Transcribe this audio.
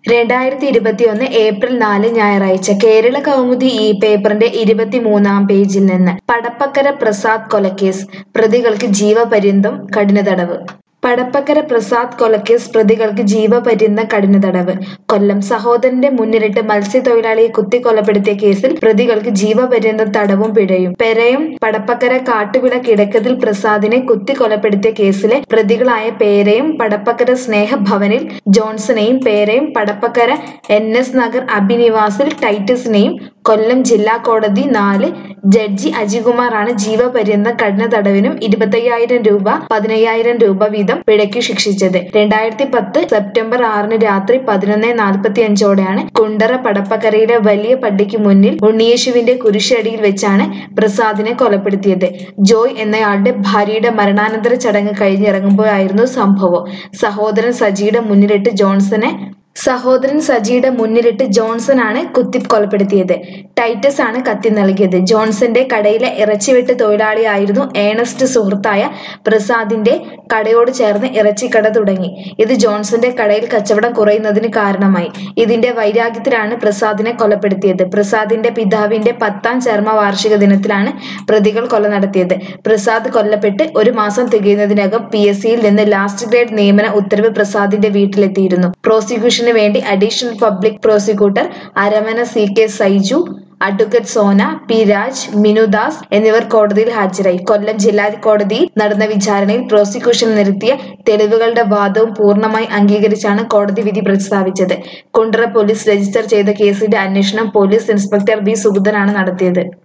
രണ്ടായിരത്തി ഇരുപത്തിയൊന്ന് ഏപ്രിൽ നാല് ഞായറാഴ്ച കേരള കൗമുദി ഈ പേപ്പറിന്റെ ഇരുപത്തിമൂന്നാം പേജിൽ നിന്ന് പടപ്പക്കര പ്രസാദ് കൊലക്കേസ് പ്രതികൾക്ക് ജീവപര്യന്തം കഠിന തടവ് പടപ്പക്കര പ്രസാദ് കൊലക്കേസ് പ്രതികൾക്ക് ജീവപര്യന്തം കഠിന തടവ് കൊല്ലം സഹോദരന്റെ മുന്നിലിട്ട് മത്സ്യത്തൊഴിലാളിയെ കുത്തിക്കൊലപ്പെടുത്തിയ കേസിൽ പ്രതികൾക്ക് ജീവപര്യന്തം തടവും പിഴയും പെരയം പടപ്പക്കര കാട്ടുവിള കിടക്കതിൽ പ്രസാദിനെ കുത്തിക്കൊലപ്പെടുത്തിയ കേസിലെ പ്രതികളായ പേരയം പടപ്പക്കര സ്നേഹഭവനിൽ ജോൺസണെയും പേരയം പടപ്പക്കര എൻ എസ് നഗർ അഭിനിവാസിൽ ടൈറ്റസിനെയും കൊല്ലം ജില്ലാ കോടതി നാല് ജഡ്ജി അജികുമാറാണ് ജീവപര്യന്തം കഠിന തടവിനും ഇരുപത്തയ്യായിരം രൂപ പതിനയ്യായിരം രൂപ വീതം പിഴയ്ക്കു ശിക്ഷിച്ചത് രണ്ടായിരത്തി പത്ത് സെപ്റ്റംബർ ആറിന് രാത്രി പതിനൊന്ന് നാൽപ്പത്തി അഞ്ചോടെയാണ് കുണ്ടറ പടപ്പക്കരയിലെ വലിയ പള്ളിക്ക് മുന്നിൽ ഉണ്ണിയേശുവിന്റെ കുരിശടിയിൽ വെച്ചാണ് പ്രസാദിനെ കൊലപ്പെടുത്തിയത് ജോയ് എന്നയാളുടെ ഭാര്യയുടെ മരണാനന്തര ചടങ്ങ് കഴിഞ്ഞിറങ്ങുമ്പോഴായിരുന്നു സംഭവം സഹോദരൻ സജിയുടെ മുന്നിലിട്ട് ജോൺസനെ സഹോദരൻ സജിയുടെ മുന്നിലിട്ട് ജോൺസൺ ആണ് കുത്തി കൊലപ്പെടുത്തിയത് ടൈറ്റസ് ആണ് കത്തി നൽകിയത് ജോൺസന്റെ കടയിലെ ഇറച്ചിവെട്ട് തൊഴിലാളിയായിരുന്നു ഏണസ്റ്റ് സുഹൃത്തായ പ്രസാദിന്റെ കടയോട് ചേർന്ന് ഇറച്ചിക്കട തുടങ്ങി ഇത് ജോൺസന്റെ കടയിൽ കച്ചവടം കുറയുന്നതിന് കാരണമായി ഇതിന്റെ വൈരാഗ്യത്തിലാണ് പ്രസാദിനെ കൊലപ്പെടുത്തിയത് പ്രസാദിന്റെ പിതാവിന്റെ പത്താം ചർമ്മ വാർഷിക ദിനത്തിലാണ് പ്രതികൾ കൊല നടത്തിയത് പ്രസാദ് കൊല്ലപ്പെട്ട് ഒരു മാസം തികയുന്നതിനകം പി എസ് സിയിൽ നിന്ന് ലാസ്റ്റ് ഗ്രേഡ് നിയമന ഉത്തരവ് പ്രസാദിന്റെ വീട്ടിലെത്തിയിരുന്നു പ്രോസിക്യൂഷന് വേണ്ടി additional public prosecutor Aramana C K Saiju advocate Sona P Raj Minudas എന്നിവർ കോടതിയിൽ ഹാജരായി കൊല്ലം ജില്ലാ കോടതിയിൽ നടന്ന വിചാരണയിൽ പ്രോസിക്യൂഷൻ നിരത്തിയ തെളിവുകളുടെ വാദവും പൂർണ്ണമായി അംഗീകരിച്ചാണ് കോടതി വിധി പ്രസ്താവിച്ചത് കുണ്ടറ പോലീസ് രജിസ്റ്റർ ചെയ്ത കേസിന്റെ അന്വേഷണം പോലീസ് ഇൻസ്പെക്ടർ ബി സുഗതനാണ് നടത്തിയത്